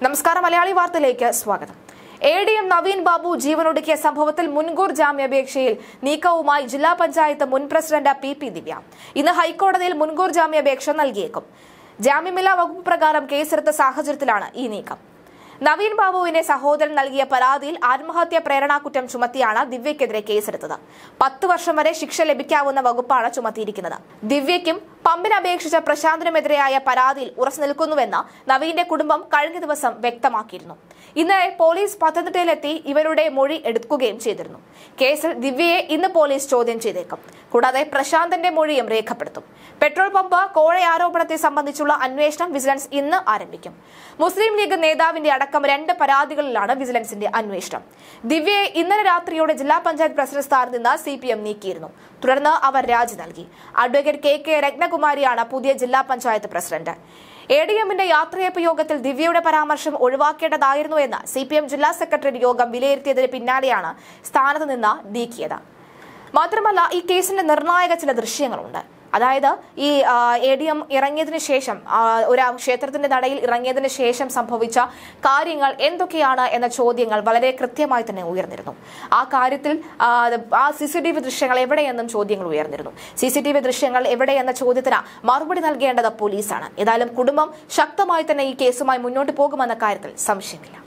നമസ്കാരം മലയാളി വാർത്തയിലേക്ക് സ്വാഗതം A D M Naveen Babu ജീവനൊടുക്കിയ സംഭവത്തിൽ മുൻകൂർ ജാമ്യാപേക്ഷയിൽ നീക്കവുമായി ജില്ലാ പഞ്ചായത്ത് മുൻ പ്രസിഡന്റ് പി പി ദിവ്യ ഇന്ന് ഹൈക്കോടതിയിൽ മുൻകൂർ ജാമ്യാപേക്ഷ നൽകിയേക്കും ജാമ്യമില്ലാ വകുപ്പ് പ്രകാരം കേസെടുത്ത സാഹചര്യത്തിലാണ് ഈ നീക്കം നവീൻ ബാബുവിന്റെ സഹോദരൻ നൽകിയ പരാതിയിൽ ആത്മഹത്യാ പ്രേരണാകുറ്റം ചുമത്തിയാണ് ദിവ്യക്കെതിരെ കേസെടുത്തത് പത്ത് വർഷം വരെ ശിക്ഷ ലഭിക്കാവുന്ന വകുപ്പാണ് ചുമത്തിയിരിക്കുന്നത് ദിവ്യയ്ക്കും പമ്പിന് അപേക്ഷിച്ച പ്രശാന്തിനുമെതിരെയായ പരാതിയിൽ ഉറച്ചു നിൽക്കുന്നുവെന്ന് നവീന്റെ കുടുംബം കഴിഞ്ഞ ദിവസം വ്യക്തമാക്കിയിരുന്നു ഇന്നലെ പോലീസ് പത്തനംതിട്ടയിലെത്തി ഇവരുടെ മൊഴി എടുക്കുകയും ചെയ്തിരുന്നു കേസിൽ ദിവ്യയെ ഇന്ന് പോലീസ് ചോദ്യം ചെയ്തേക്കും കൂടാതെ പ്രശാന്തന്റെ മൊഴിയും രേഖപ്പെടുത്തും പെട്രോൾ പമ്പ് കോഴ ആരോപണത്തെ സംബന്ധിച്ചുള്ള അന്വേഷണം വിജിലൻസ് ഇന്ന് ആരംഭിക്കും മുസ്ലിം ലീഗ് നേതാവിന്റെ അടക്കം രണ്ട് പരാതികളിലാണ് വിജിലൻസിന്റെ അന്വേഷണം ദിവ്യയെ ഇന്നലെ രാത്രിയോടെ ജില്ലാ പഞ്ചായത്ത് പ്രസിഡന്റ് സ്ഥാനത്ത് നിന്ന് സി പി എം നീക്കിയിരുന്നു തുടർന്ന് അവർ രാജി നൽകി അഡ്വക്കേറ്റ് കെ കെ രത്നകുമാരിയാണ് പുതിയ ജില്ലാ പഞ്ചായത്ത് പ്രസിഡന്റ് എ ഡി എമ്മിന്റെ യാത്രയപ്പ് യോഗത്തിൽ ദിവ്യയുടെ പരാമർശം ഒഴിവാക്കേണ്ടതായിരുന്നു എന്ന് സി പി എം ജില്ലാ സെക്രട്ടറി യോഗം വിലയിരുത്തിയതിന് പിന്നാലെയാണ് സ്ഥാനത്ത് നിന്ന് നീക്കിയത് മാത്രമല്ല ഈ കേസിന്റെ നിർണായക ചില ദൃശ്യങ്ങളുണ്ട് അതായത് ഈ എ ഡി എം ഇറങ്ങിയതിനു ശേഷം ആ, ഒരു ക്ഷേത്രത്തിന്റെ നടയിൽ ഇറങ്ങിയതിനു ശേഷം സംഭവിച്ച കാര്യങ്ങൾ എന്തൊക്കെയാണ് എന്ന ചോദ്യങ്ങൾ വളരെ കൃത്യമായി തന്നെ ഉയർന്നിരുന്നു ആ കാര്യത്തിൽ ആ, ആ സി സി ടി വി ദൃശ്യങ്ങൾ എവിടെയെന്നും ചോദ്യങ്ങൾ ഉയർന്നിരുന്നു സി സി ടി വി ദൃശ്യങ്ങൾ എവിടെയെന്ന ചോദ്യത്തിന് മറുപടി നൽകേണ്ടത് പോലീസാണ് ഏതായാലും കുടുംബം ശക്തമായി തന്നെ ഈ കേസുമായി മുന്നോട്ട് പോകുമെന്ന കാര്യത്തിൽ സംശയമില്ല